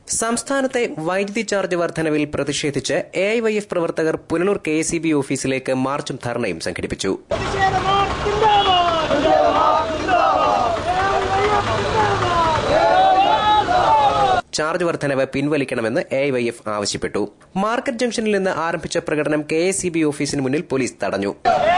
സംസ്ഥാനത്തെ വൈദ്യുതി ചാർജ് വർധനവിൽ പ്രതിഷേധിച്ച് എ ഐ വൈ എഫ് പ്രവർത്തകർ Punalur K S E B ഓഫീസിലേക്ക് മാർച്ചും ധർണയും സംഘടിപ്പിച്ചു ചാർജ് വർധനവ് പിൻവലിക്കണമെന്ന് എ ഐ വൈ എഫ് ആവശ്യപ്പെട്ടു മാർക്കറ്റ് ജംഗ്ഷനിൽ നിന്ന് ആരംഭിച്ച പ്രകടനം കെ എസ് ഇ ബി ഓഫീസിന് മുന്നിൽ പോലീസ് തടഞ്ഞു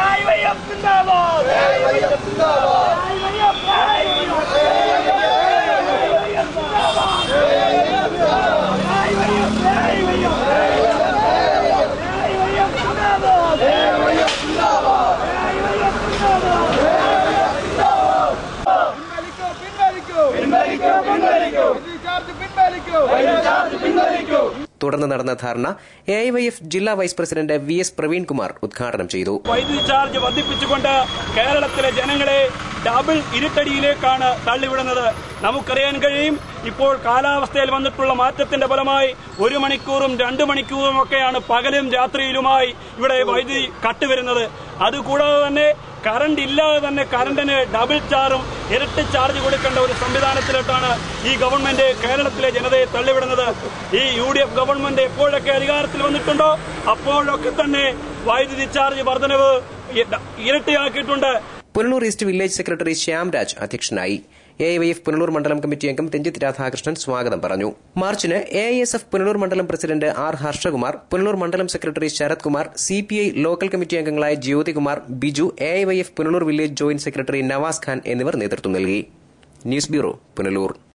പിൻവലിക്കൂ പിൻവലിക്കൂ പിൻവലിക്കൂ വൈദ്യുതി ചാർജ് പിൻവലിക്കൂ തുടർന്ന് നടന്ന ധാരണ എ ഐ വൈ എഫ് ജില്ലാ vice president V S Praveenkumar ഉദ്ഘാടനം ചെയ്തു വൈദ്യുതി ചാർജ് വർദ്ധിപ്പിച്ചുകൊണ്ട് കേരളത്തിലെ ജനങ്ങളെ ഡബിൾ ഇരുട്ടടിയിലേക്കാണ് തള്ളിവിടുന്നത് നമുക്കറിയാൻ കഴിയും ഇപ്പോൾ കാലാവസ്ഥയിൽ വന്നിട്ടുള്ള മാറ്റത്തിന്റെ ഫലമായി ഒരു മണിക്കൂറും രണ്ട് മണിക്കൂറും ഒക്കെയാണ് പകലും രാത്രിയിലുമായി ഇവിടെ വൈദ്യുതി കട്ടുവരുന്നത് അതുകൂടാതെ തന്നെ കറണ്ട് ഇല്ലാതെ തന്നെ കറണ്ടിന് ഡബിൾ ചാർജും ഇരട്ടി ചാർജ് കൊടുക്കേണ്ട ഒരു സംവിധാനത്തിലോട്ടാണ് ഈ ഗവൺമെന്റ് കേരളത്തിലെ ജനതയെ തള്ളിവിടുന്നത് ഈ യു ഡി എഫ് ഗവൺമെന്റ് എപ്പോഴൊക്കെ അധികാരത്തിൽ വന്നിട്ടുണ്ടോ അപ്പോഴൊക്കെ തന്നെ വൈദ്യുതി ചാർജ് വർധനവ് ഇരട്ടിയാക്കിയിട്ടുണ്ട് Punalur east village secretary Shyamraj അധ്യക്ഷനായി A I Y F Punalur മണ്ഡലം കമ്മിറ്റി അംഗം രഞ്ജിത്ത് രാധാകൃഷ്ണൻ സ്വാഗതം പറഞ്ഞു മാർച്ചിന് A I S F Punalur മണ്ഡലം പ്രസിഡന്റ് ആർ ഹർഷകുമാർ പുനലൂർ മണ്ഡലം secretary Sarath Kumar C P I local committee അംഗങ്ങളായ Jyothikumar Biju A I Y F Punalur village joint secretary Navas Khan എന്നിവർ നേതൃത്വം നൽകി ന്യൂസ് ബ്യൂറോ പുനലൂർ